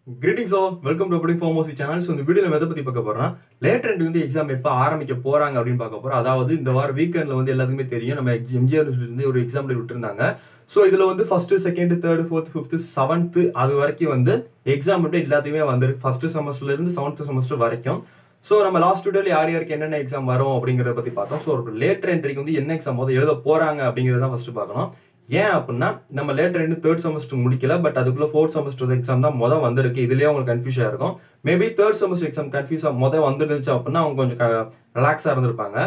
greetings all welcome to அப்படி ஃபார்மோசி channel so இந்த வீடியோ நம்ம எதை பத்தி பார்க்க போறோம் லேட்டர் என்ட்ரி வந்து எக்ஸாம் எப்போ ஆரம்பிக்க போறாங்க அப்படின்னு பார்க்க போறோம் அதாவது இந்த வாரம் வீக்கெண்ட்ல வந்து எல்லாத்துக்குமே தெரியும் நம்ம எம்ஜிஆர் இருந்து ஒரு எக்ஸாம் விட்டுருந்தாங்க ஸோ இதுல வந்து first second third fourth fifth seventh அது வரைக்கும் வந்து எக்ஸாம் மட்டும் எல்லாத்தையுமே வந்து ஃபர்ஸ்ட் செமஸ்டர்ல இருந்து செவன்த் செமஸ்டர் வரைக்கும் ஸோ நம்ம லாஸ்ட் டேல யார் யாருக்கு என்னென்ன எக்ஸாம் வரும் அப்படிங்கறத பத்தி பார்த்தோம் ஸோ ஒரு லேட்டர் என்ட்ரிக்கு வந்து என்ன எக்ஸாம் வந்து எழுத போறாங்க அப்படிங்கறத ஃபர்ஸ்ட் பார்க்கணும் ஏன் அப்படின்னா நம்ம லேட்டர் ரெண்டு தேர்ட் செமஸ்டர் முடிக்கல பட் அதுக்குள்ள ஃபோர்த் செமஸ்டர் எக்ஸாம் தான் மொதல் வந்திருக்கு இதுலயே உங்களுக்கு கன்ஃபியூஷன் இருக்கும் maybe third semester exam confuse மொதல் வந்துருந்துச்சு அப்படின்னா அவங்க கொஞ்சம் ரிலாக்ஸா இருந்திருப்பாங்க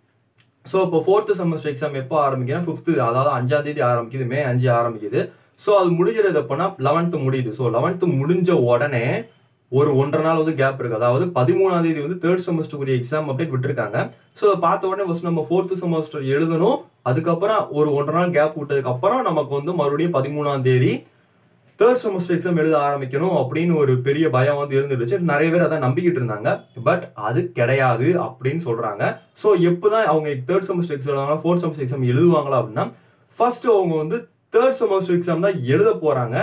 ஸோ இப்போ ஃபோர்த் செமஸ்டர் எக்ஸாம் எப்போ ஆரம்பிக்குதுன்னா ஃபிஃப்த்து அதாவது அஞ்சாம் தேதி ஆரம்பிக்குது மே அஞ்சு ஆரம்பிக்குது ஸோ அது முடிகிறது எப்போனா லெவன்த்து முடியுது ஸோ லெவன்த்து முடிஞ்ச உடனே ஒரு ஒன்றரை நாள் வந்து கேப் இருக்கு அதாவது பதிமூணாம் தேதி வந்து தேர்ட் செமஸ்டருக்குரிய எக்ஸாம் அப்டேட் விட்டுருக்காங்க ஸோ பார்த்த உடனே ஃபர்ஸ்ட் நம்ம ஃபோர்த்து செமஸ்டர் எழுதணும் அதுக்கப்புறம் ஒரு ஒன்றரை நாள் கேப் விட்டதுக்கு அப்புறம் நமக்கு வந்து மறுபடியும் பதிமூணாம் தேதி தேர்ட் செமஸ்டர் எக்ஸாம் எழுத ஆரம்பிக்கணும் அப்படின்னு ஒரு பெரிய பயம் வந்து இருந்துருச்சு நிறைய பேர் அதான் நம்பிக்கிட்டு இருந்தாங்க பட் அது கிடையாது அப்படின்னு சொல்றாங்க ஸோ எப்போதான் அவங்க தேர்ட் செமஸ்டர் எக்ஸாம் எழுதுவாங்களா ஃபோர்த் செமஸ்டர் எக்ஸாம் எழுதுவாங்களா அப்படின்னா ஃபர்ஸ்ட் அவங்க வந்து தேர்ட் செமஸ்டர் எக்ஸாம் தான் எழுத போறாங்க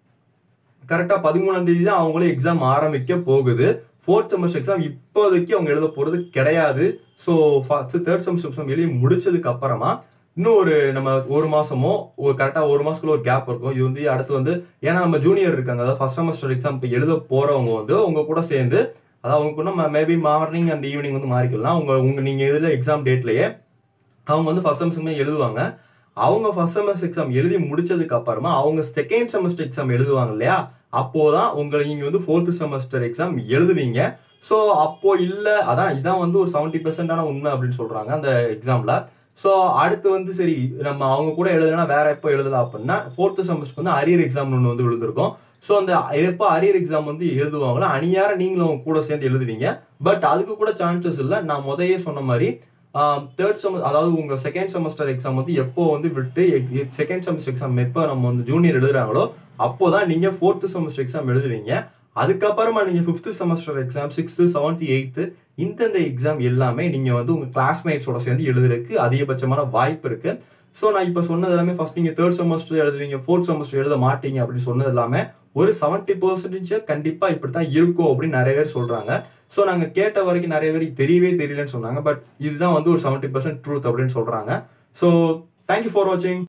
கரெக்டா பதிமூணாம் தேதி தான் அவங்களே எக்ஸாம் ஆரம்பிக்க போகுது ஃபோர்த் செமஸ்டர் எக்ஸாம் இப்போதைக்கு அவங்க எழுத போறது கிடையாது so first third semester exam எழுதி முடிச்சதுக்கு அப்புறமா இன்னும் ஒரு நம்ம ஒரு மாசமோ ஒரு கரெக்டா ஒரு மாசத்துக்குள்ள ஒரு கேப் இருக்கும் இது வந்து அடுத்து வந்து ஏன்னா நம்ம ஜூனியர் இருக்காங்க அதாவது ஃபர்ஸ்ட் செமஸ்டர் எக்ஸாம் இப்போ எழுத போறவங்க வந்து உங்க கூட சேர்ந்து அதாவது அவங்க கூட மேபி மார்னிங் அண்ட் ஈவினிங் வந்து மாறிக்கலாம் உங்க உங்க நீங்க இதுல எக்ஸாம் டேட்லயே அவங்க வந்து ஃபர்ஸ்ட் செமஸ்டர் எழுதுவாங்க அவங்க ஃபர்ஸ்ட் செமஸ்டர் எக்ஸாம் எழுதி முடிச்சதுக்கு அப்புறமா அவங்க செகண்ட் செமஸ்டர் எக்ஸாம் எழுதுவாங்க இல்லையா அப்போதான் உங்களை நீங்க வந்து ஃபோர்த் செமஸ்டர் எக்ஸாம் எழுதுவீங்க ஸோ அப்போ இல்ல அதான் இதான் வந்து ஒரு செவன்டி பெர்சென்டான உண்மை அப்படின்னு சொல்றாங்க அந்த எக்ஸாம்ல ஸோ அடுத்து வந்து சரி நம்ம அவங்க கூட எழுதுனா வேற எப்போ எழுதலாம் அப்படின்னா ஃபோர்த் செமஸ்டருக்கு வந்து அரியர் எக்ஸாம் ஒன்று வந்து விழுந்திருக்கும் ஸோ அந்த எப்போ அரியர் எக்ஸாம் வந்து எழுதுவாங்களோ அணியார நீங்களும் அவங்க கூட சேர்ந்து எழுதுவீங்க பட் அதுக்கு கூட சான்சஸ் இல்லை நான் முதையே சொன்ன மாதிரி தேர்ட் செமஸ்டர் அதாவது உங்க செகண்ட் செமஸ்டர் எக்ஸாம் வந்து எப்போ வந்து விட்டு செகண்ட் செமஸ்டர் எக்ஸாம் எப்போ நம்ம வந்து ஜூனியர் எழுதுறாங்களோ அப்போதான் நீங்க ஃபோர்த் செமஸ்டர் எக்ஸாம் எழுதுவீங்க அதுக்கப்புறமா நீங்க fifth semester exam sixth seventh eighth இந்தந்த எக்ஸாம் எல்லாமே நீங்க வந்து உங்க கிளாஸ்மேட்ஸோட சேர்ந்து எழுதுறதுக்கு அதிகபட்சமான வாய்ப்பு இருக்கு ஸோ நான் இப்போ சொன்னது எல்லாமே ஃபர்ஸ்ட் நீங்க தேர்ட் செமஸ்டர் எழுதுவீங்க ஃபோர்த் செமஸ்டர் எழுத மாட்டீங்க அப்படின்னு சொன்னது எல்லாமே ஒரு செவன்டி பர்சன்டேஜ் கண்டிப்பா இப்படித்தான் இருக்கும் அப்படின்னு நிறைய பேர் சொல்றாங்க ஸோ நாங்க கேட்ட வரைக்கும் நிறைய பேருக்கு தெரியவே தெரியலன்னு சொன்னாங்க பட் இதுதான் வந்து ஒரு செவன்டி பர்சன்ட் ட்ரூத் அப்படின்னு சொல்றாங்க ஸோ தேங்க்யூ ஃபார் வாட்சிங்